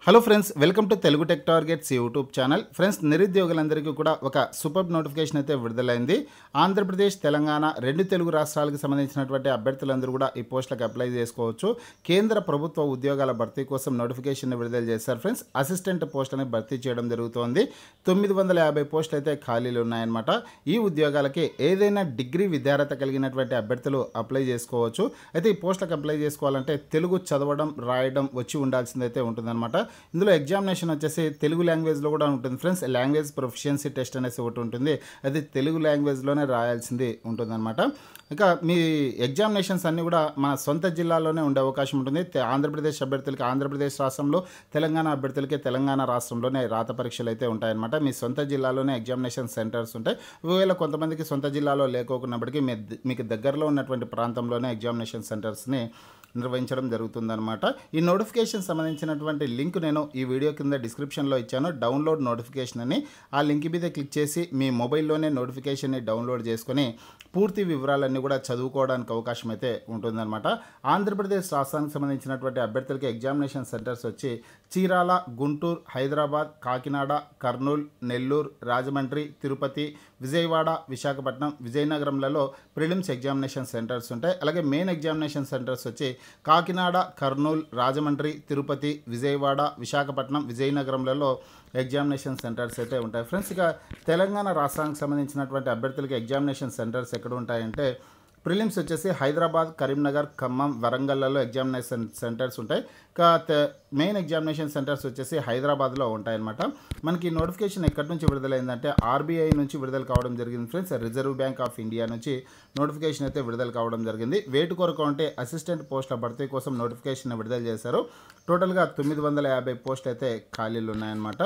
Hello friends welcome to Telugu tech targets YouTube channel friends నిరుద్యోగులందరికీ కూడా ఒక సూపర్ నోటిఫికేషన్ అయితే విడుదలైంది ఆంధ్రప్రదేశ్ తెలంగాణ రెండు తెలుగు రాష్ట్రాలకు సంబంధించినటువంటి అభ్యర్థులందరూ కూడా ఈ పోస్టులకు అప్లై చేసుకోవచ్చు కేంద్ర ప్రభుత్వ ఉద్యోగాల భర్తీ కోసం నోటిఫికేషన్ విడుదల చేశారు ఫ్రెండ్స్ అసిస్టెంట్ పోస్టులని భర్తీ చేయడం జరుగుతోంది తొమ్మిది వందల యాభై పోస్టులు అయితే ఖాళీలు ఉన్నాయన్నమాట ఈ ఉద్యోగాలకి ఏదైనా డిగ్రీ విద్యార్హత కలిగినటువంటి అభ్యర్థులు అప్లై చేసుకోవచ్చు అయితే ఈ పోస్టులకు అప్లై చేసుకోవాలంటే తెలుగు చదవడం రాయడం వచ్చి ఉండాల్సిందైతే ఉంటుందన్నమాట ఇందులో ఎగ్జామినేషన్ వచ్చేసి తెలుగు లాంగ్వేజ్లో కూడా ఉంటుంది ఫ్రెండ్స్ లాంగ్వేజ్ ప్రొఫిషియన్సీ టెస్ట్ అనేసి ఒకటి ఉంటుంది అది తెలుగు లాంగ్వేజ్లోనే రాయాల్సింది ఉంటుందన్నమాట ఇంకా మీ ఎగ్జామినేషన్స్ అన్నీ కూడా మన సొంత జిల్లాలోనే ఉండే అవకాశం ఉంటుంది తె- ఆంధ్రప్రదేశ్ అభ్యర్థులకి ఆంధ్రప్రదేశ్ రాష్ట్రంలో తెలంగాణ అభ్యర్థులకి తెలంగాణ రాష్ట్రంలోనే రాత పరీక్షలు అయితే ఉంటాయన్నమాట మీ సొంత జిల్లాలోనే ఎగ్జామినేషన్ సెంటర్స్ ఉంటాయి ఒకవేళ కొంతమందికి సొంత జిల్లాలో లేకోకున్నప్పటికీ మీ ద- మీకు దగ్గరలో ఉన్నటువంటి ప్రాంతంలోనే ఎగ్జామినేషన్ సెంటర్స్ని నిర్వహించడం జరుగుతుందన్నమాట ఈ నోటిఫికేషన్ సంబంధించినటువంటి లింక్ నేను ఈ వీడియో కింద డిస్క్రిప్షన్లో ఇచ్చాను డౌన్లోడ్ నోటిఫికేషన్ అని ఆ లింక్ మీద క్లిక్ చేసి మీ మొబైల్లోనే నోటిఫికేషన్ని డౌన్లోడ్ చేసుకొని పూర్తి వివరాలన్నీ కూడా చదువుకోవడానికి అవకాశం అయితే ఉంటుందన్నమాట ఆంధ్రప్రదేశ్ రాష్ట్రానికి సంబంధించినటువంటి అభ్యర్థులకి ఎగ్జామినేషన్ సెంటర్స్ వచ్చి చీరాల గుంటూరు హైదరాబాద్ కాకినాడ కర్నూలు నెల్లూరు రాజమండ్రి తిరుపతి విజయవాడ విశాఖపట్నం విజయనగరంలలో ప్రిలిమ్స్ ఎగ్జామినేషన్ సెంటర్స్ ఉంటాయి అలాగే మెయిన్ ఎగ్జామినేషన్ సెంటర్స్ వచ్చి కాకినాడ కర్నూలు రాజమండ్రి తిరుపతి విజయవాడ విశాఖపట్నం విజయనగరంలలో ఎగ్జామినేషన్ సెంటర్స్ అయితే ఉంటాయి ఫ్రెండ్స్ ఇక తెలంగాణ రాష్ట్రానికి సంబంధించినటువంటి అభ్యర్థులకి ఎగ్జామినేషన్ సెంటర్స్ ఎక్కడ ఉంటాయంటే ప్రిలిమ్స్ వచ్చేసి హైదరాబాద్ కరీంనగర్ ఖమ్మం వరంగల్లో ఎగ్జామినేషన్ సెంటర్స్ ఉంటాయి ఇంకా తె- మెయిన్ ఎగ్జామినేషన్ సెంటర్స్ వచ్చేసి హైదరాబాద్లో ఉంటాయన్నమాట మనకి ఈ నోటిఫికేషన్ ఎక్కడి నుంచి విడుదలైందంటే ఆర్బీఐ నుంచి విడుదల కావడం జరిగింది friends Reserve Bank of India నుంచి నోటిఫికేషన్ అయితే విడుదల కావడం జరిగింది వేటు కొరకు అంటే అసిస్టెంట్ పోస్టుల భర్తీ కోసం నోటిఫికేషన్ విడుదల చేశారు టోటల్గా తొమ్మిది వందల యాభై పోస్టులు అయితే ఖాళీలు ఉన్నాయన్నమాట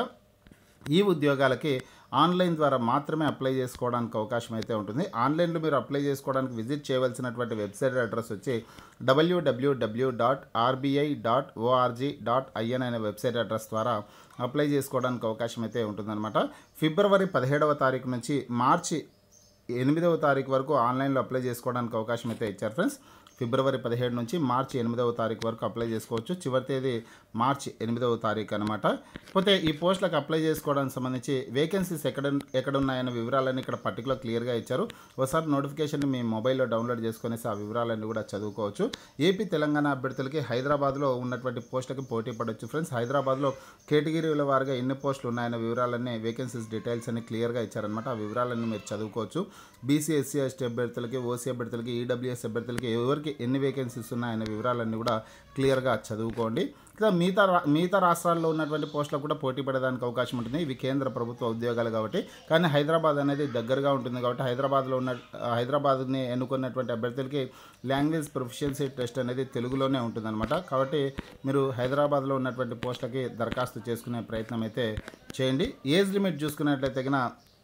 ఈ ఉద్యోగాలకి ఆన్లైన్ ద్వారా మాత్రమే అప్లై చేసుకోవడానికి అవకాశం అయితే ఉంటుంది ఆన్లైన్లో మీరు అప్లై చేసుకోవడానికి విజిట్ చేయవలసినటువంటి వెబ్సైట్ అడ్రస్ వచ్చి WWW dot RBI dot ORG dot IN అనే వెబ్సైట్ అడ్రస్ ద్వారా అప్లై చేసుకోవడానికి అవకాశం అయితే ఉంటుందన్నమాట ఫిబ్రవరి పదిహేడవ తారీఖు నుంచి మార్చి ఎనిమిదవ తారీఖు వరకు ఆన్లైన్లో అప్లై చేసుకోవడానికి అవకాశం అయితే ఇచ్చారు ఫ్రెండ్స్ ఫిబ్రవరి పదిహేడు నుంచి మార్చి ఎనిమిదవ తారీఖు వరకు అప్లై చేసుకోవచ్చు చివరి తేదీ మార్చి ఎనిమిదవ తారీఖు అనమాట పోతే ఈ పోస్టులకు అప్లై చేసుకోవడానికి సంబంధించి వేకెన్సీస్ ఎక్కడ ఎక్కడ ఉన్నాయన్న వివరాలన్నీ ఇక్కడ పర్టికులర్ క్లియర్గా ఇచ్చారు ఒకసారి నోటిఫికేషన్ మీ మొబైల్లో డౌన్లోడ్ చేసుకునేసి ఆ వివరాలన్నీ కూడా చదువుకోవచ్చు ఏపీ తెలంగాణ అభ్యర్థులకి హైదరాబాద్లో ఉన్నటువంటి పోస్టులకి పోటీ పడవచ్చు ఫ్రెండ్స్ హైదరాబాద్లో కేటగిరీల వారిగా ఎన్ని పోస్టులు ఉన్నాయన్న వివరాలన్నీ వేకెన్సీస్ డీటెయిల్స్ అన్ని క్లియర్గా ఇచ్చారనమాట ఆ వివరాలన్నీ మీరు చదువుకోవచ్చు బీసీ ఎస్సీ ఎస్టీ అభ్యర్థులకి ఓసీ అభ్యర్థులకి ఈడబ్ల్యూఎస్ అభ్యర్థులకి ఎవరికి ఎన్ని వేకెన్సీస్ ఉన్నాయన్న వివరాలన్నీ కూడా క్లియర్గా చదువుకోండి ఇంకా మిగతా రా- మిగతా రాష్ట్రాల్లో ఉన్నటువంటి పోస్టులకు కూడా పోటీ పడడానికి అవకాశం ఉంటుంది ఇవి కేంద్ర ప్రభుత్వ ఉద్యోగాలు కాబట్టి కానీ హైదరాబాద్ అనేది దగ్గరగా ఉంటుంది కాబట్టి హైదరాబాద్లో ఉన్న హైదరాబాద్ని ఎన్నుకున్నటువంటి అభ్యర్థులకి లాంగ్వేజ్ ప్రొఫిషియన్సీ టెస్ట్ అనేది తెలుగులోనే ఉంటుందన్నమాట కాబట్టి మీరు హైదరాబాద్లో ఉన్నటువంటి పోస్టులకి దరఖాస్తు చేసుకునే ప్రయత్నం అయితే చేయండి ఏజ్ లిమిట్ చూసుకున్నట్లయితే కనుక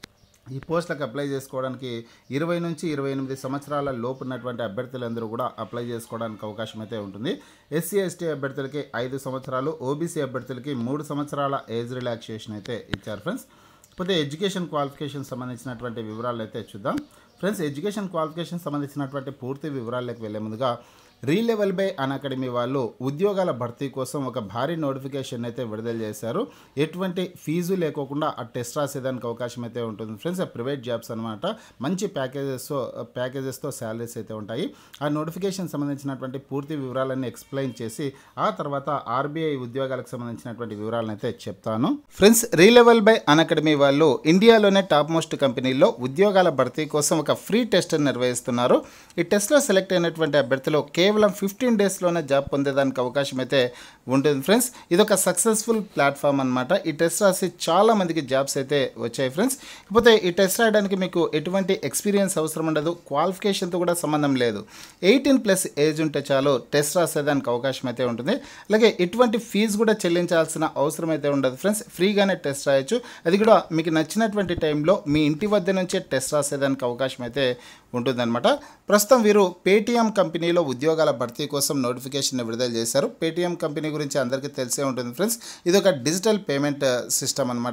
ఈ పోస్టులకు అప్లై చేసుకోవడానికి ఇరవై నుంచి ఇరవై ఎనిమిది సంవత్సరాల లోపు ఉన్నటువంటి అభ్యర్థులందరూ కూడా అప్లై చేసుకోవడానికి అవకాశం అయితే ఉంటుంది ఎస్సీ ఎస్టీ అభ్యర్థులకి ఐదు సంవత్సరాలు ఓబీసీ అభ్యర్థులకి మూడు సంవత్సరాల ఏజ్ రిలాక్సేషన్ అయితే ఇచ్చారు ఫ్రెండ్స్ పోతే ఎడ్యుకేషన్ క్వాలిఫికేషన్ సంబంధించినటువంటి వివరాలు అయితే చూద్దాం ఫ్రెండ్స్ ఎడ్యుకేషన్ క్వాలిఫికేషన్ సంబంధించినటువంటి పూర్తి వివరాల్లోకి వెళ్ళే ముందుగా రీలెవెల్ బై అన్ అకాడమీ వాళ్ళు ఉద్యోగాల భర్తీ కోసం ఒక భారీ నోటిఫికేషన్ అయితే విడుదల చేశారు ఎటువంటి ఫీజు లేకోకుండా ఆ టెస్ట్ రాసేదానికి అవకాశం అయితే ఉంటుంది ఫ్రెండ్స్ ప్రైవేట్ జాబ్స్ అనమాట మంచి ప్యాకేజెస్తో ప్యాకేజెస్తో శాలరీస్ అయితే ఉంటాయి ఆ నోటిఫికేషన్ సంబంధించినటువంటి పూర్తి వివరాలన్నీ ఎక్స్ప్లెయిన్ చేసి ఆ తర్వాత ఆర్బీఐ ఉద్యోగాలకు సంబంధించినటువంటి వివరాలను అయితే చెప్తాను friends Relevel by Unacademy వాళ్ళు ఇండియాలోనే టాప్ మోస్ట్ కంపెనీల్లో ఉద్యోగాల భర్తీ కోసం ఒక ఫ్రీ టెస్ట్ నిర్వహిస్తున్నారు ఈ టెస్ట్లో సెలెక్ట్ అయినటువంటి అభ్యర్థులు కేవలం ఫిఫ్టీన్ డేస్లోనే జాబ్ పొందేదానికి అవకాశం అయితే ఉంటుంది ఫ్రెండ్స్ ఇది ఒక సక్సెస్ఫుల్ ప్లాట్ఫామ్ అనమాట ఈ టెస్ట్ రాసి చాలా మందికి జాబ్స్ అయితే వచ్చాయి ఫ్రెండ్స్ కాకపోతే ఈ టెస్ట్ రాయడానికి మీకు ఎటువంటి ఎక్స్పీరియన్స్ అవసరం ఉండదు క్వాలిఫికేషన్తో కూడా సంబంధం లేదు ఎయిటీన్ ప్లస్ ఏజ్ ఉంటే చాలు టెస్ట్ రాసేదానికి అవకాశం అయితే ఉంటుంది అలాగే ఎటువంటి ఫీజు కూడా చెల్లించాల్సిన అవసరం అయితే ఉండదు ఫ్రెండ్స్ ఫ్రీగానే టెస్ట్ రాయొచ్చు అది కూడా మీకు నచ్చినటువంటి టైంలో మీ ఇంటి వద్ద నుంచే టెస్ట్ రాసేదానికి అవకాశం అయితే ఉంటుందన్నమాట ప్రస్తుతం వీరు పేటీఎం కంపెనీలో ఉద్యోగాల భర్తీ కోసం నోటిఫికేషన్ విడుదల చేశారు పేటీఎం కంపెనీ గురించి అందరికీ తెలిసే ఉంటుంది ఫ్రెండ్స్ ఇది ఒక డిజిటల్ పేమెంట్ సిస్టమ్ అనమాట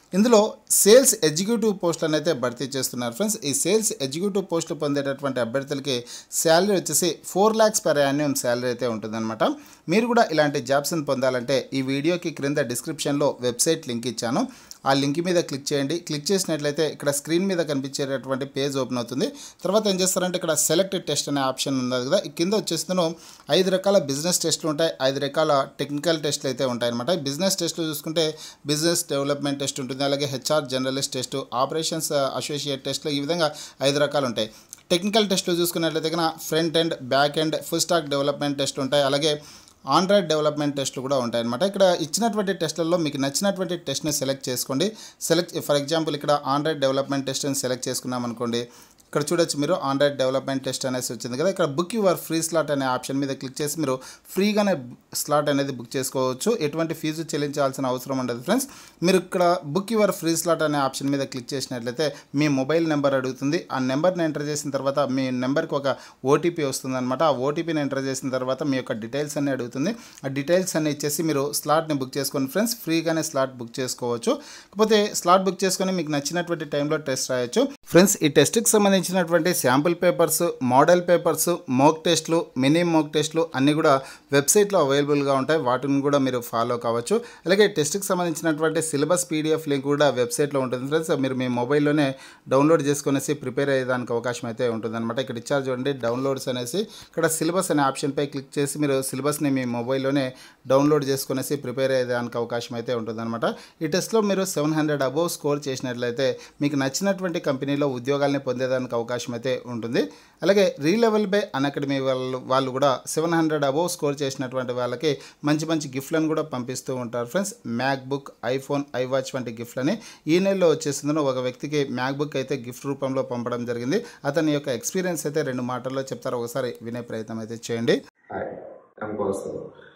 ఇందులో సేల్స్ ఎగ్జిక్యూటివ్ పోస్టులను అయితే భర్తీ చేస్తున్నారు ఫ్రెండ్స్ ఈ సేల్స్ ఎగ్జిక్యూటివ్ పోస్టులు పొందేటటువంటి అభ్యర్థులకి శాలరీ వచ్చేసి four lakhs per annum salary అయితే ఉంటుందన్నమాట మీరు కూడా ఇలాంటి జాబ్స్ని పొందాలంటే ఈ వీడియోకి క్రింద డిస్క్రిప్షన్లో వెబ్సైట్ లింక్ ఇచ్చాను ఆ లింక్ మీద క్లిక్ చేయండి క్లిక్ చేసినట్లయితే ఇక్కడ స్క్రీన్ మీద కనిపించేటటువంటి పేజ్ ఓపెన్ అవుతుంది తర్వాత ఏం చేస్తారంటే ఇక్కడ సెలెక్ట్ టెస్ట్ అనే ఆప్షన్ ఉంది కదా ఈ కింద వచ్చేస్తున్నాను ఐదు రకాల బిజినెస్ టెస్ట్లు ఉంటాయి ఐదు రకాల టెక్నికల్ టెస్ట్లు అయితే ఉంటాయి అనమాట బిజినెస్ టెస్ట్లు చూసుకుంటే బిజినెస్ డెవలప్మెంట్ టెస్ట్ ఉంటుంది అలాగే HR journalist test operations associate టెస్ట్లు ఈ విధంగా ఐదు రకాలు ఉంటాయి టెక్నికల్ టెస్ట్లు చూసుకున్నట్లయితే కనుక front end back end full stack development test ఉంటాయి అలాగే ఆండ్రాయిడ్ డెవలప్మెంట్ టెస్ట్లు కూడా ఉంటాయి అనమాట ఇక్కడ ఇచ్చినటువంటి టెస్ట్లలో మీకు నచ్చినటువంటి టెస్ట్ని సెలెక్ట్ చేసుకోండి సెలెక్ట్ ఫర్ ఎగ్జాంపుల్ ఇక్కడ ఆండ్రాయిడ్ డెవలప్మెంట్ టెస్ట్ని సెలెక్ట్ చేసుకున్నాం అనుకోండి ఇక్కడ చూడొచ్చు మీరు ఆండ్రాయిడ్ డెవలప్మెంట్ టెస్ట్ అనేసి వచ్చింది కదా ఇక్కడ బుక్ యువర్ ఫ్రీ స్లాట్ అనే ఆప్షన్ మీద క్లిక్ చేసి మీరు ఫ్రీగానే స్లాట్ అనేది బుక్ చేసుకోవచ్చు ఎటువంటి ఫీజు చెల్లించాల్సిన అవసరం ఉండదు ఫ్రెండ్స్ మీరు ఇక్కడ బుక్ యువర్ ఫ్రీ స్లాట్ అనే ఆప్షన్ మీద క్లిక్ చేసినట్లయితే మీ మొబైల్ నెంబర్ అడుగుతుంది ఆ నెంబర్ని ఎంటర్ చేసిన తర్వాత మీ నెంబర్కి ఒక ఓటీపీ వస్తుందన్నమాట ఆ ఓటీపీని ఎంటర్ చేసిన తర్వాత మీ యొక్క డీటెయిల్స్ అన్ని అడుగుతుంది ఆ డీటెయిల్స్ అన్ని ఇచ్చేసి మీరు స్లాట్ని బుక్ చేసుకోండి ఫ్రెండ్స్ ఫ్రీగానే స్లాట్ బుక్ చేసుకోవచ్చు కాకపోతే స్లాట్ బుక్ చేసుకొని మీకు నచ్చినటువంటి టైంలో టెస్ట్ రాయొచ్చు ఫ్రెండ్స్ ఈ టెస్ట్కి సంబంధించినటువంటి sample papers model papers mock టెస్ట్లు మినీ మోక్ టెస్ట్లు అన్నీ కూడా వెబ్సైట్లో అవైలబుల్గా ఉంటాయి వాటిని కూడా మీరు ఫాలో కావచ్చు అలాగే టెస్ట్కి సంబంధించినటువంటి సిలబస్ పీడిఎఫ్ లింక్ కూడా వెబ్సైట్లో ఉంటుంది ఫ్రెండ్స్ మీరు మీ మొబైల్లోనే డౌన్లోడ్ చేసుకునేసి ప్రిపేర్ అయ్యేదానికి అవకాశం అయితే ఉంటుందన్నమాట ఇక్కడ ఇచ్చారు చూడండి డౌన్లోడ్స్ అనేసి ఇక్కడ సిలబస్ అనే ఆప్షన్పై క్లిక్ చేసి మీరు సిలబస్ని మీ మొబైల్లోనే డౌన్లోడ్ చేసుకునేసి ప్రిపేర్ అయ్యేదానికి అవకాశం అయితే ఉంటుందన్నమాట ఈ టెస్ట్లో మీరు సెవెన్ హండ్రెడ్ అబోవ్ స్కోర్ చేసినట్లయితే మీకు నచ్చినటువంటి కంపెనీలో ఉద్యోగాల్ని పొందేదానికి అవకాశం అయితే ఉంటుంది అలాగే రీలెవెల్ బై అకాడమీ వాళ్ళు వాళ్ళు కూడా సెవెన్ హండ్రెడ్ అబోవ్ స్కోర్ చేసినటువంటి వాళ్ళకి మంచి మంచి గిఫ్ట్లను కూడా పంపిస్తూ ఉంటారు friends MacBook iPhone iWatch వంటి గిఫ్ట్లని ఈ నెలలో వచ్చేసిందో ఒక వ్యక్తికి మ్యాక్ బుక్ అయితే గిఫ్ట్ రూపంలో పంపడం జరిగింది అతని యొక్క ఎక్స్పీరియన్స్ అయితే రెండు మాటల్లో చెప్తారు ఒకసారి వినే ప్రయత్నం అయితే చేయండి Hi, I'm Gautam.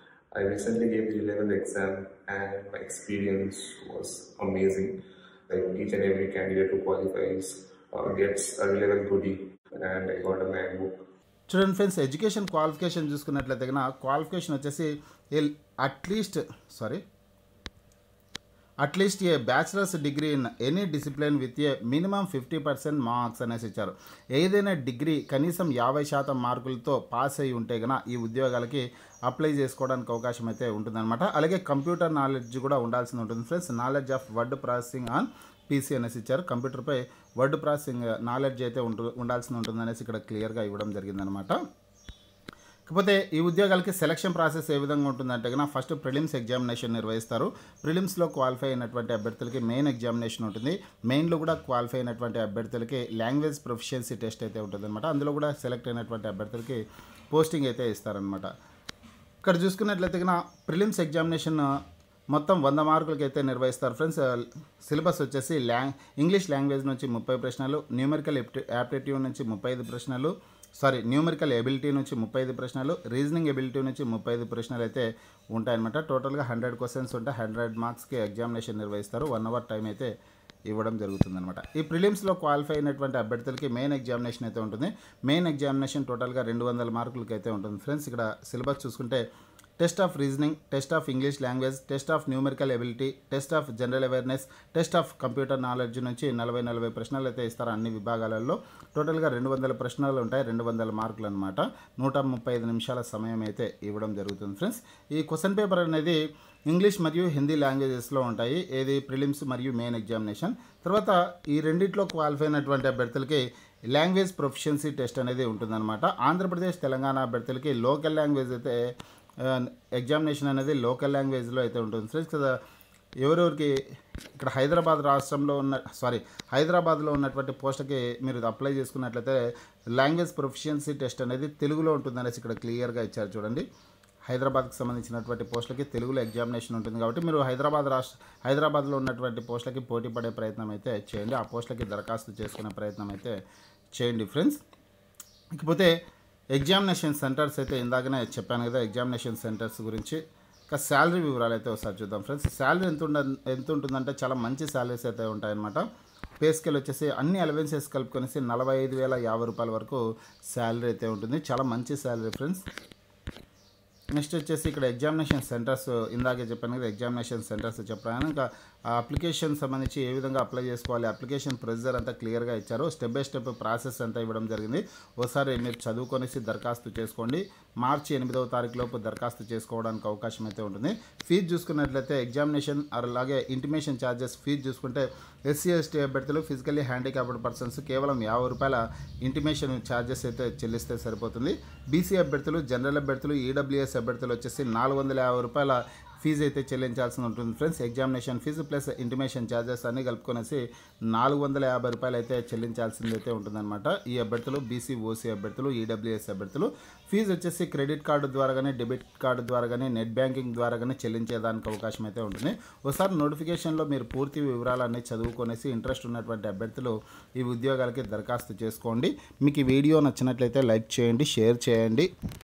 I recently gave the 11th exam and my experience was amazing. Like each and every candidate who qualifies uh, gets a relevant goodie and I got a MacBook. చూడండి friends education qualification చూసుకున్నట్లయితే కనుక qualification వచ్చేసి at least sorry at least a bachelor's degree in any discipline with a minimum fifty percent marks అనేసి ఇచ్చారు ఏదైనా degree కనీసం యాభై శాతం మార్కులతో పాస్ అయి ఉంటే కనుక ఈ ఉద్యోగాలకి అప్లై చేసుకోవడానికి అవకాశం అయితే ఉంటుందన్నమాట అలాగే కంప్యూటర్ నాలెడ్జ్ కూడా ఉండాల్సి ఉంటుంది friends knowledge of word processing on PC అనేసి ఇచ్చారు కంప్యూటర్పై వర్డ్ ప్రాసెసింగ్ నాలెడ్జ్ అయితే ఉంటు ఉండాల్సి ఉంటుంది అనేసి ఇక్కడ క్లియర్గా ఇవ్వడం జరిగిందనమాట కాకపోతే ఈ ఉద్యోగాలకి సెలక్షన్ ప్రాసెస్ ఏ విధంగా ఉంటుందంటే కనుక ఫస్ట్ ప్రిలిమ్స్ ఎగ్జామినేషన్ నిర్వహిస్తారు ప్రిలిమ్స్లో క్వాలిఫై అయినటువంటి అభ్యర్థులకి మెయిన్ ఎగ్జామినేషన్ ఉంటుంది మెయిన్లో కూడా క్వాలిఫై అయినటువంటి అభ్యర్థులకి లాంగ్వేజ్ ప్రొఫిషియన్సీ టెస్ట్ అయితే ఉంటుంది అనమాట అందులో కూడా సెలెక్ట్ అయినటువంటి అభ్యర్థులకి పోస్టింగ్ అయితే ఇస్తారనమాట ఇక్కడ చూసుకున్నట్లయితే కనుక ప్రిలిమ్స్ ఎగ్జామినేషన్ మొత్తం వంద మార్కులకి అయితే నిర్వహిస్తారు ఫ్రెండ్స్ సిలబస్ వచ్చేసి లాంగ్ ఇంగ్లీష్ లాంగ్వేజ్ నుంచి ముప్పై ప్రశ్నలు న్యూమెరికల్ యాప్టిట్యూడ్ నుంచి ముప్పై ఐదు ప్రశ్నలు సారీ న్యూమెరికల్ ఎబిలిటీ నుంచి ముప్పై ఐదు ప్రశ్నలు రీజనింగ్ ఎబిలిటీ నుంచి ముప్పై ఐదు ప్రశ్నలు అయితే ఉంటాయన్నమాట టోటల్గా హండ్రెడ్ క్వశ్చన్స్ ఉంటే హండ్రెడ్ మార్క్స్కి ఎగ్జామినేషన్ నిర్వహిస్తారు వన్ అవర్ టైం అయితే ఇవ్వడం జరుగుతుందన్నమాట ఈ ప్రిలిమ్స్లో క్వాలిఫై అయినటువంటి అభ్యర్థులకి మెయిన్ ఎగ్జామినేషన్ అయితే ఉంటుంది మెయిన్ ఎగ్జామినేషన్ టోటల్గా రెండు వందల మార్కులకి అయితే ఉంటుంది ఫ్రెండ్స్ ఇక్కడ సిలబస్ చూసుకుంటే test of reasoning test of English language test of numerical ability test of general awareness test of computer knowledge నుంచి నలభై నలభై ప్రశ్నలు అయితే ఇస్తారు అన్ని విభాగాలలో టోటల్గా రెండు వందల ప్రశ్నలు ఉంటాయి రెండు వందల మార్కులు అనమాట నూట ముప్పై ఐదు నిమిషాల సమయం అయితే ఇవ్వడం జరుగుతుంది ఫ్రెండ్స్ ఈ క్వశ్చన్ పేపర్ అనేది ఇంగ్లీష్ మరియు హిందీ లాంగ్వేజెస్లో ఉంటాయి ఏది ప్రిలిమ్స్ మరియు మెయిన్ ఎగ్జామినేషన్ తర్వాత ఈ రెండిట్లో క్వాలిఫై అయినటువంటి అభ్యర్థులకి లాంగ్వేజ్ ప్రొఫిషియన్సీ టెస్ట్ అనేది ఉంటుందన్నమాట ఆంధ్రప్రదేశ్ తెలంగాణ అభ్యర్థులకి లోకల్ లాంగ్వేజ్ అయితే ఎగ్జామినేషన్ అనేది లోకల్ లాంగ్వేజ్లో అయితే ఉంటుంది ఫ్రెండ్స్ కదా ఎవరెవరికి ఇక్కడ హైదరాబాద్ రాష్ట్రంలో ఉన్న సారీ హైదరాబాద్లో ఉన్నటువంటి పోస్ట్కి మీరు అప్లై చేసుకున్నట్లయితే లాంగ్వేజ్ ప్రొఫిషియన్సీ టెస్ట్ అనేది తెలుగులో ఉంటుందనేసి ఇక్కడ క్లియర్గా ఇచ్చారు చూడండి హైదరాబాద్కి సంబంధించినటువంటి పోస్టులకి తెలుగులో ఎగ్జామినేషన్ ఉంటుంది కాబట్టి మీరు హైదరాబాద్ రాష్ట్ర హైదరాబాద్లో ఉన్నటువంటి పోస్టులకి పోటీ పడే ప్రయత్నం అయితే చేయండి ఆ పోస్టులకి దరఖాస్తు చేసుకునే ప్రయత్నం అయితే చేయండి ఫ్రెండ్స్ ఇకపోతే ఎగ్జామినేషన్ సెంటర్స్ అయితే ఇందాకనే చెప్పాను కదా ఎగ్జామినేషన్ సెంటర్స్ గురించి ఇంకా శాలరీ వివరాలు అయితే ఒకసారి చూద్దాం ఫ్రెండ్స్ శాలరీ ఎంత ఉండ ఎంత ఉంటుందంటే చాలా మంచి శాలరీస్ అయితే ఉంటాయన్నమాట పే స్కేల్ వచ్చేసి అన్ని అలవెన్సెస్ కలుపుకొనేసి నలభై ఐదు వేల యాభై రూపాయల వరకు శాలరీ అయితే ఉంటుంది చాలా మంచి శాలరీ ఫ్రెండ్స్ నెక్స్ట్ వచ్చేసి ఇక్కడ ఎగ్జామినేషన్ సెంటర్స్ ఇందాకే చెప్పాను కదా ఎగ్జామినేషన్ సెంటర్స్ చెప్పాను ఇంకా ఆ అప్లికేషన్ సంబంధించి ఏ విధంగా అప్లై చేసుకోవాలి అప్లికేషన్ ప్రొసీజర్ అంతా క్లియర్గా ఇచ్చారు స్టెప్ బై స్టెప్ ప్రాసెస్ అంతా ఇవ్వడం జరిగింది ఒకసారి మీరు చదువుకొనేసి దరఖాస్తు చేసుకోండి మార్చి ఎనిమిదవ తారీఖు లోపు దరఖాస్తు చేసుకోవడానికి అవకాశం అయితే ఉంటుంది ఫీజు చూసుకున్నట్లయితే ఎగ్జామినేషన్ అలాగే ఇంటిమేషన్ ఛార్జెస్ ఫీజు చూసుకుంటే ఎస్సీ ఎస్టీ అభ్యర్థులు ఫిజికల్లీ హ్యాండిక్యాప్డ్ పర్సన్స్ కేవలం యాభై రూపాయల ఇంటిమేషన్ ఛార్జెస్ అయితే చెల్లిస్తే సరిపోతుంది బీసీ అభ్యర్థులు జనరల్ అభ్యర్థులు ఈడబ్ల్యూఎస్ అభ్యర్థులు వచ్చేసి నాలుగు వందల యాభై రూపాయల ఫీజు అయితే చెల్లించాల్సి ఉంటుంది friends examination fee plus intimation charges అన్నీ కలుపుకొనేసి నాలుగు వందల యాభై రూపాయలు అయితే చెల్లించాల్సింది అయితే ఉంటుందన్నమాట ఈ అభ్యర్థులు బీసీ ఓసీ అభ్యర్థులు ఈడబ్ల్యూఎస్ అభ్యర్థులు ఫీజు వచ్చేసి క్రెడిట్ కార్డు ద్వారా కానీ డెబిట్ కార్డు ద్వారా కానీ నెట్ బ్యాంకింగ్ ద్వారా కానీ చెల్లించేదానికి అవకాశం అయితే ఉంటుంది ఒకసారి నోటిఫికేషన్లో మీరు పూర్తి వివరాలన్నీ చదువుకొనేసి ఇంట్రెస్ట్ ఉన్నటువంటి అభ్యర్థులు ఈ ఉద్యోగాలకి దరఖాస్తు చేసుకోండి మీకు ఈ వీడియో నచ్చినట్లయితే లైక్ చేయండి షేర్ చేయండి